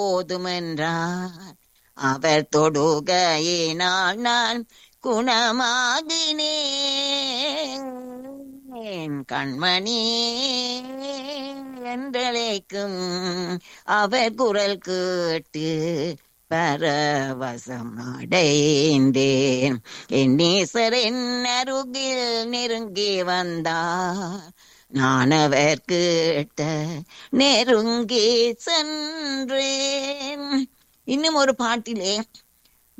போதுமென்றார் அவர் தொடுகையினால் நான் குணமாகினேன் கண்மணி என்றழைக்கும் அவர் குரல் கேட்டு பரவசம் அடைந்தேன் என் நேசர் என் அருகில் நெருங்கி வந்தார் நான் அவர் கேட்ட நெருங்கி சென்றேன் இன்னும் ஒரு பாட்டிலே